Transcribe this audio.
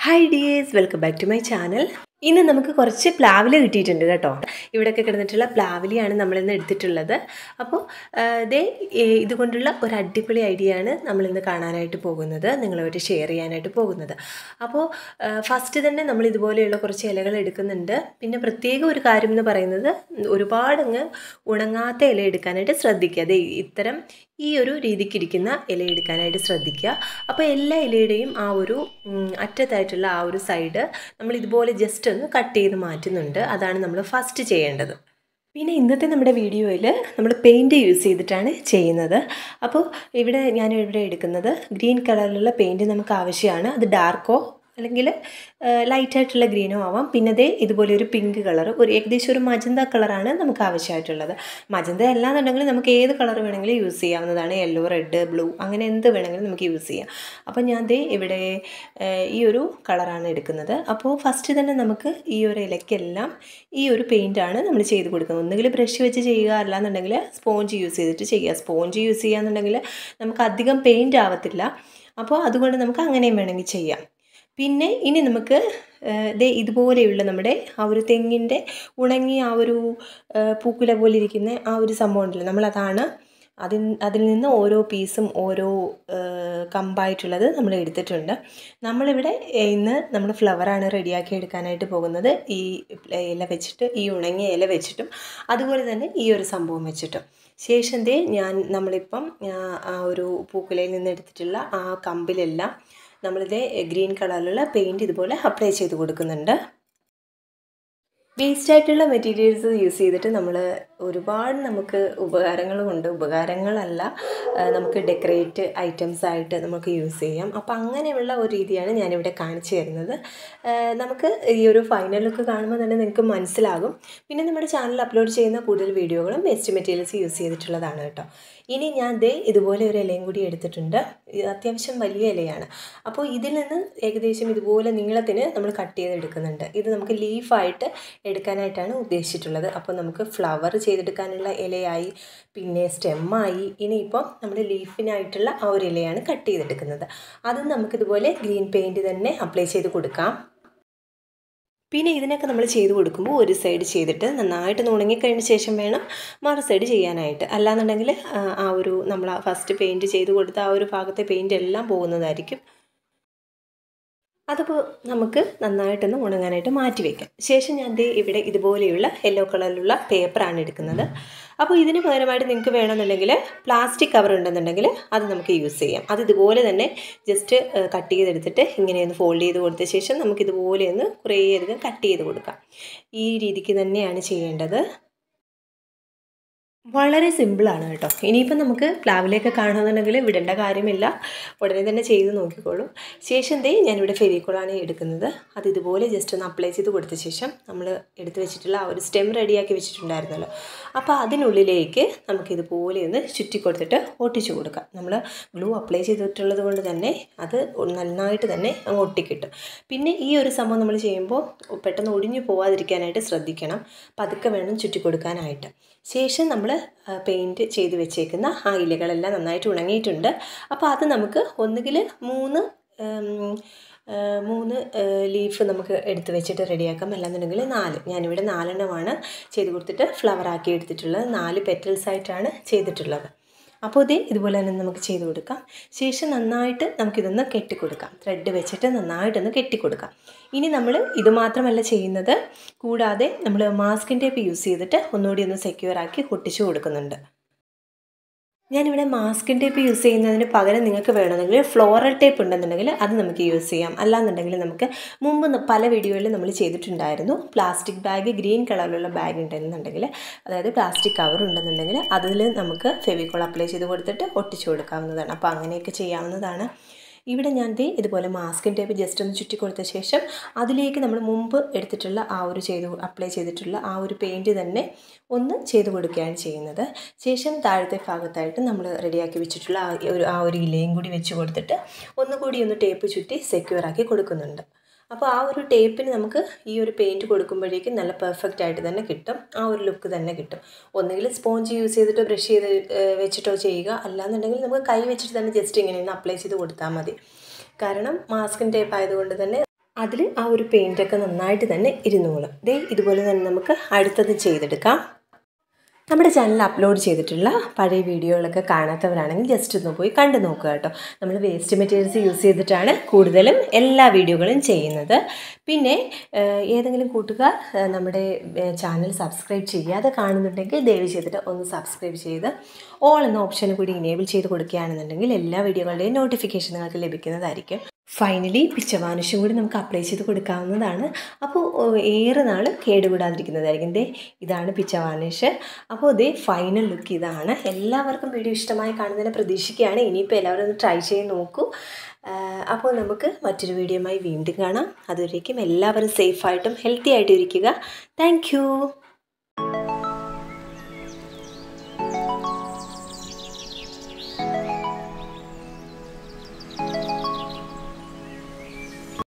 hi dears welcome back to my channel ഇന്ന് നമുക്ക് കുറച്ച് പ്ലാവില കിട്ടിയിട്ടുണ്ട് കേട്ടോ ഇവിടെയൊക്കെ കിടന്നിട്ടുള്ള പ്ലാവിലിയാണ് നമ്മളിന്ന് എടുത്തിട്ടുള്ളത് അപ്പോൾ ദേ ഇതുകൊണ്ടുള്ള ഒരു അടിപൊളി ഐഡിയ ആണ് നമ്മളിന്ന് കാണാനായിട്ട് പോകുന്നത് നിങ്ങളുമായിട്ട് ഷെയർ ചെയ്യാനായിട്ട് പോകുന്നത് അപ്പോൾ ഫസ്റ്റ് തന്നെ നമ്മൾ ഇതുപോലെയുള്ള കുറച്ച് ഇലകൾ എടുക്കുന്നുണ്ട് പിന്നെ പ്രത്യേക ഒരു കാര്യം എന്ന് പറയുന്നത് ഒരുപാടങ്ങ് ഉണങ്ങാത്ത ഇല എടുക്കാനായിട്ട് ശ്രദ്ധിക്കുക അതെ ഇത്തരം ഈ ഒരു രീതിക്കിരിക്കുന്ന ഇല എടുക്കാനായിട്ട് ശ്രദ്ധിക്കുക അപ്പോൾ എല്ലാ ഇലയുടെയും ആ ഒരു അറ്റത്തായിട്ടുള്ള ആ ഒരു സൈഡ് നമ്മൾ ഇതുപോലെ ജസ്റ്റ് ഒന്ന് കട്ട് ചെയ്ത് മാറ്റുന്നുണ്ട് അതാണ് നമ്മൾ ഫസ്റ്റ് ചെയ്യേണ്ടത് പിന്നെ ഇന്നത്തെ നമ്മുടെ വീഡിയോയിൽ നമ്മൾ പെയിൻറ്റ് യൂസ് ചെയ്തിട്ടാണ് ചെയ്യുന്നത് അപ്പോൾ ഇവിടെ ഞാൻ ഇവിടെ എടുക്കുന്നത് ഗ്രീൻ കളറിലുള്ള പെയിൻറ്റ് നമുക്ക് ആവശ്യമാണ് അത് ഡാർക്കോ അല്ലെങ്കിൽ ലൈറ്റായിട്ടുള്ള ഗ്രീനോ ആവാം പിന്നെ അതേ ഇതുപോലെ ഒരു പിങ്ക് കളർ ഒരു ഏകദേശം ഒരു മജന്ത കളറാണ് നമുക്ക് ആവശ്യമായിട്ടുള്ളത് മജന്ത അല്ലാന്നുണ്ടെങ്കിൽ നമുക്ക് ഏത് കളർ വേണമെങ്കിലും യൂസ് ചെയ്യാവുന്നതാണ് യെല്ലോ റെഡ് ബ്ലൂ അങ്ങനെ എന്ത് വേണമെങ്കിലും നമുക്ക് യൂസ് ചെയ്യാം അപ്പോൾ ഞാൻ ദേ ഇവിടെ ഈ ഒരു കളറാണ് എടുക്കുന്നത് അപ്പോൾ ഫസ്റ്റ് തന്നെ നമുക്ക് ഈ ഒരു ഇലയ്ക്കെല്ലാം ഈ ഒരു പെയിൻറ്റാണ് നമ്മൾ ചെയ്ത് കൊടുക്കുന്നത് ഒന്നുകിൽ ബ്രഷ് വെച്ച് ചെയ്യുക അല്ലാന്നുണ്ടെങ്കിൽ സ്പോഞ്ച് യൂസ് ചെയ്തിട്ട് ചെയ്യുക സ്പോഞ്ച് യൂസ് ചെയ്യുകയെന്നുണ്ടെങ്കിൽ നമുക്ക് അധികം പെയിൻറ്റ് ആവത്തില്ല അപ്പോൾ അതുകൊണ്ട് നമുക്ക് അങ്ങനെയും വേണമെങ്കിൽ ചെയ്യാം പിന്നെ ഇനി നമുക്ക് ദേ ഇതുപോലെയുള്ള നമ്മുടെ ആ ഒരു തെങ്ങിൻ്റെ ഉണങ്ങിയ ആ ഒരു പൂക്കുല പോലെ ഇരിക്കുന്ന ആ ഒരു സംഭവം ഉണ്ടല്ലോ നമ്മളതാണ് അതിൽ അതിൽ നിന്ന് ഓരോ പീസും ഓരോ കമ്പായിട്ടുള്ളത് നമ്മൾ എടുത്തിട്ടുണ്ട് നമ്മളിവിടെ ഇന്ന് നമ്മൾ ഫ്ലവറാണ് റെഡിയാക്കി എടുക്കാനായിട്ട് പോകുന്നത് ഈ ഇല വെച്ചിട്ട് ഈ ഉണങ്ങിയ ഇല വെച്ചിട്ടും അതുപോലെ തന്നെ ഈ ഒരു സംഭവം വെച്ചിട്ടും ശേഷം ദേ ഞാൻ നമ്മളിപ്പം ആ ഒരു പൂക്കുലയിൽ നിന്ന് എടുത്തിട്ടുള്ള ആ കമ്പിലെല്ലാം നമ്മളിത് ഗ്രീൻ കളറിലുള്ള പെയിൻറ്റ് ഇതുപോലെ അപ്ലൈ ചെയ്ത് കൊടുക്കുന്നുണ്ട് വേസ്റ്റ് ആയിട്ടുള്ള മെറ്റീരിയൽസ് യൂസ് ചെയ്തിട്ട് നമ്മൾ ഒരുപാട് നമുക്ക് ഉപകാരങ്ങളുമുണ്ട് ഉപകാരങ്ങളല്ല നമുക്ക് ഡെക്കറേറ്റ് ഐറ്റംസ് ആയിട്ട് നമുക്ക് യൂസ് ചെയ്യാം അപ്പോൾ അങ്ങനെയുള്ള ഒരു രീതിയാണ് ഞാനിവിടെ കാണിച്ചു തരുന്നത് നമുക്ക് ഈ ഒരു ഫൈനൽ ലുക്ക് കാണുമ്പോൾ തന്നെ നിങ്ങൾക്ക് മനസ്സിലാകും പിന്നെ നമ്മുടെ ചാനലിൽ അപ്ലോഡ് ചെയ്യുന്ന കൂടുതൽ വീഡിയോകളും വേസ്റ്റ് മെറ്റീരിയൽസ് യൂസ് ചെയ്തിട്ടുള്ളതാണ് കേട്ടോ ഇനി ഞാൻ ദേ ഇതുപോലെ ഒരു ഇലയും കൂടി എടുത്തിട്ടുണ്ട് അത്യാവശ്യം വലിയ ഇലയാണ് അപ്പോൾ ഇതിൽ നിന്ന് ഏകദേശം ഇതുപോലെ നീളത്തിന് നമ്മൾ കട്ട് ചെയ്തെടുക്കുന്നുണ്ട് ഇത് നമുക്ക് ലീഫായിട്ട് എടുക്കാനായിട്ടാണ് ഉദ്ദേശിച്ചിട്ടുള്ളത് അപ്പോൾ നമുക്ക് ഫ്ലവർ ചെയ്തെടുക്കാനുള്ള ഇലയായി പിന്നെ സ്റ്റെമ്മായി ഇനിയിപ്പം നമ്മൾ ലീഫിനായിട്ടുള്ള ആ ഒരു ഇലയാണ് കട്ട് ചെയ്തെടുക്കുന്നത് അത് നമുക്കിതുപോലെ ഗ്രീൻ പെയിൻറ്റ് തന്നെ അപ്ലൈ ചെയ്ത് കൊടുക്കാം പിന്നെ ഇതിനൊക്കെ നമ്മൾ ചെയ്ത് കൊടുക്കുമ്പോൾ ഒരു സൈഡ് ചെയ്തിട്ട് നന്നായിട്ട് ഉണങ്ങിക്കഴിഞ്ഞ ശേഷം വേണം മറു സൈഡ് ചെയ്യാനായിട്ട് അല്ലാന്നുണ്ടെങ്കിൽ ആ ഒരു നമ്മൾ ഫസ്റ്റ് പെയിൻറ്റ് ചെയ്ത് കൊടുത്ത ആ ഒരു ഭാഗത്തെ പെയിൻറ്റ് എല്ലാം പോകുന്നതായിരിക്കും അതിപ്പോൾ നമുക്ക് നന്നായിട്ടൊന്ന് ഉണങ്ങാനായിട്ട് മാറ്റി വയ്ക്കാം ശേഷം ഞാൻ ദേ ഇവിടെ ഇതുപോലെയുള്ള യെല്ലോ കളറിലുള്ള പേപ്പറാണ് എടുക്കുന്നത് അപ്പോൾ ഇതിന് പകരമായിട്ട് നിങ്ങൾക്ക് വേണമെന്നുണ്ടെങ്കിൽ പ്ലാസ്റ്റിക് കവർ ഉണ്ടെന്നുണ്ടെങ്കിൽ അത് നമുക്ക് യൂസ് ചെയ്യാം അത് ഇതുപോലെ തന്നെ ജസ്റ്റ് കട്ട് ചെയ്തെടുത്തിട്ട് ഇങ്ങനെയൊന്ന് ഫോൾഡ് ചെയ്ത് കൊടുത്ത ശേഷം നമുക്ക് ഇതുപോലെ ഒന്ന് കുറേ അധികം കട്ട് ചെയ്ത് കൊടുക്കാം ഈ രീതിക്ക് തന്നെയാണ് ചെയ്യേണ്ടത് വളരെ സിമ്പിളാണ് കേട്ടോ ഇനിയിപ്പം നമുക്ക് പ്ലാവിലേക്ക് കാണുന്നുണ്ടെങ്കിൽ വിടേണ്ട കാര്യമില്ല ഉടനെ തന്നെ ചെയ്ത് നോക്കിക്കോളൂ ശേഷം ദേ ഞാനിവിടെ ഫെവിക്കോളാണ് എടുക്കുന്നത് അത് ഇതുപോലെ ജസ്റ്റ് ഒന്ന് അപ്ലൈ ചെയ്ത് കൊടുത്ത ശേഷം നമ്മൾ എടുത്ത് വെച്ചിട്ടുള്ള ആ ഒരു സ്റ്റെം റെഡിയാക്കി വെച്ചിട്ടുണ്ടായിരുന്നല്ലോ അപ്പോൾ അതിനുള്ളിലേക്ക് നമുക്കിതുപോലെ ഒന്ന് ചുറ്റി കൊടുത്തിട്ട് ഒട്ടിച്ചു കൊടുക്കാം നമ്മൾ ഗ്ലൂ അപ്ലൈ ചെയ്തിട്ടുള്ളത് കൊണ്ട് തന്നെ അത് നന്നായിട്ട് തന്നെ അങ്ങ് ഒട്ടിക്കിട്ടും പിന്നെ ഈ ഒരു സംഭവം നമ്മൾ ചെയ്യുമ്പോൾ പെട്ടെന്ന് ഒടിഞ്ഞു പോവാതിരിക്കാനായിട്ട് ശ്രദ്ധിക്കണം പതുക്കെ വേണം ചുറ്റി കൊടുക്കാനായിട്ട് ശേഷം നമ്മൾ പെയിൻറ്റ് ചെയ്ത് വെച്ചേക്കുന്ന ആ ഇലകളെല്ലാം നന്നായിട്ട് ഉണങ്ങിയിട്ടുണ്ട് അപ്പോൾ അത് നമുക്ക് ഒന്നുകിൽ മൂന്ന് മൂന്ന് ലീഫ് നമുക്ക് എടുത്ത് വെച്ചിട്ട് റെഡിയാക്കാം അല്ലാന്നുണ്ടെങ്കിൽ നാല് ഞാനിവിടെ നാലെണ്ണമാണ് ചെയ്ത് കൊടുത്തിട്ട് ഫ്ലവറാക്കി എടുത്തിട്ടുള്ളത് നാല് പെറ്റൽസ് ആയിട്ടാണ് ചെയ്തിട്ടുള്ളത് അപ്പോൾ ഇതേ ഇതുപോലെ തന്നെ നമുക്ക് ചെയ്ത് കൊടുക്കാം ശേഷം നന്നായിട്ട് നമുക്കിതൊന്ന് കെട്ടിക്കൊടുക്കാം ത്രെഡ് വെച്ചിട്ട് നന്നായിട്ടൊന്ന് കെട്ടിക്കൊടുക്കാം ഇനി നമ്മൾ ഇത് മാത്രമല്ല ചെയ്യുന്നത് കൂടാതെ നമ്മൾ മാസ്കിൻ ടേപ്പ് യൂസ് ചെയ്തിട്ട് ഒന്നുകൂടി ഒന്ന് സെക്യൂർ ആക്കി ഒട്ടിച്ചു കൊടുക്കുന്നുണ്ട് ഞാനിവിടെ മാസ്കിൻ ടേപ്പ് യൂസ് ചെയ്യുന്നതിന് പകരം നിങ്ങൾക്ക് വേണമെങ്കിൽ ഫ്ലോറൽ ടേപ്പ് ഉണ്ടെന്നുണ്ടെങ്കിൽ അത് നമുക്ക് യൂസ് ചെയ്യാം അല്ലാന്നുണ്ടെങ്കിൽ നമുക്ക് മുമ്പ് പല വീഡിയോയിലും നമ്മൾ ചെയ്തിട്ടുണ്ടായിരുന്നു പ്ലാസ്റ്റിക് ബാഗ് ഗ്രീൻ കളറിലുള്ള ബാഗ് ഉണ്ടെന്നുണ്ടെങ്കിൽ അതായത് പ്ലാസ്റ്റിക് കവർ ഉണ്ടെന്നുണ്ടെങ്കിൽ അതിൽ നമുക്ക് ഫെവിക്കോൾ അപ്ലൈ ചെയ്ത് കൊടുത്തിട്ട് ഒട്ടിച്ചു കൊടുക്കാവുന്നതാണ് അപ്പോൾ അങ്ങനെയൊക്കെ ചെയ്യാവുന്നതാണ് ഇവിടെ ഞാൻ ദേ ഇതുപോലെ മാസ്കിൻ ടേപ്പ് ജസ്റ്റ് ഒന്ന് ചുറ്റി കൊടുത്ത ശേഷം അതിലേക്ക് നമ്മൾ മുമ്പ് എടുത്തിട്ടുള്ള ആ ഒരു ചെയ്ത് അപ്ലൈ ചെയ്തിട്ടുള്ള ആ ഒരു പെയിൻറ്റ് തന്നെ ഒന്ന് ചെയ്ത് കൊടുക്കുകയാണ് ചെയ്യുന്നത് ശേഷം താഴത്തെ ഭാഗത്തായിട്ട് നമ്മൾ റെഡിയാക്കി വെച്ചിട്ടുള്ള ആ ഒരു ആ ഒരു ഇലയും കൂടി വെച്ച് കൊടുത്തിട്ട് ഒന്നുകൂടി ഒന്ന് ടേപ്പ് ചുറ്റി സെക്യൂർ ആക്കി കൊടുക്കുന്നുണ്ട് അപ്പോൾ ആ ഒരു ടേപ്പിന് നമുക്ക് ഈ ഒരു പെയിൻറ്റ് കൊടുക്കുമ്പോഴേക്കും നല്ല പെർഫെക്റ്റ് ആയിട്ട് തന്നെ കിട്ടും ആ ഒരു ലുക്ക് തന്നെ കിട്ടും ഒന്നുകിൽ സ്പോഞ്ച് യൂസ് ചെയ്തിട്ട് ബ്രഷ് ചെയ്ത് വെച്ചിട്ടോ ചെയ്യുക അല്ലാന്നുണ്ടെങ്കിൽ നമുക്ക് കൈ വെച്ചിട്ട് തന്നെ ജസ്റ്റ് ഇങ്ങനെ ഒന്ന് അപ്ലൈ ചെയ്ത് കൊടുത്താൽ മതി കാരണം മാസ്കിൻ ടേപ്പ് ആയതുകൊണ്ട് തന്നെ അതിൽ ആ ഒരു പെയിൻറ്റൊക്കെ നന്നായിട്ട് തന്നെ ഇരുന്നോളും ദേ ഇതുപോലെ തന്നെ നമുക്ക് അടുത്തത് ചെയ്തെടുക്കാം നമ്മുടെ ചാനലിൽ അപ്ലോഡ് ചെയ്തിട്ടുള്ള പഴയ വീഡിയോകളൊക്കെ കാണാത്തവരാണെങ്കിൽ ജസ്റ്റ് ഒന്ന് പോയി കണ്ടു നോക്കുക കേട്ടോ നമ്മൾ വേസ്റ്റ് മെറ്റീരിയൽസ് യൂസ് ചെയ്തിട്ടാണ് കൂടുതലും എല്ലാ വീഡിയോകളും ചെയ്യുന്നത് പിന്നെ ഏഹ്, ഏതെങ്കിലും കൂട്ടുകാർ ഏഹ്, നമ്മുടെ ചാനൽ സബ്സ്ക്രൈബ് ചെയ്യാതെ കാണുന്നുണ്ടെങ്കിൽ ദയവ് ചെയ്തിട്ട് ഒന്ന് സബ്സ്ക്രൈബ് ചെയ്ത് ഓൾ എന്ന ഓപ്ഷൻ കൂടി ഇനേബിൾ ചെയ്ത് കൊടുക്കുകയാണെന്നുണ്ടെങ്കിൽ എല്ലാ വീഡിയോകളുടെയും നോട്ടിഫിക്കേഷൻ നിങ്ങൾക്ക് ലഭിക്കുന്നതായിരിക്കും ഫൈനലി പിച്ചവാനുഷും കൂടി നമുക്ക് അപ്ലൈ ചെയ്ത് കൊടുക്കാവുന്നതാണ് അപ്പോൾ ഏറെ നാൾ കേടുകൂടാതിരിക്കുന്നതായിരിക്കും ദേ ഇതാണ് പിച്ചവാനുഷ് അപ്പോൾ ഇതേ ഫൈനൽ ലുക്ക് ഇതാണ് എല്ലാവർക്കും വീഡിയോ ഇഷ്ടമായി കാണുന്നതിനെ പ്രതീക്ഷിക്കുകയാണ് ഇനിയിപ്പോൾ എല്ലാവരും ഒന്ന് ട്രൈ ചെയ്ത് നോക്കൂ ആഹ് അപ്പോൾ നമുക്ക് മറ്റൊരു വീഡിയോയുമായി വീണ്ടും കാണാം അതുവരേക്കും എല്ലാവരും സേഫായിട്ടും ഹെൽത്തി ആയിട്ടും ഇരിക്കുക താങ്ക്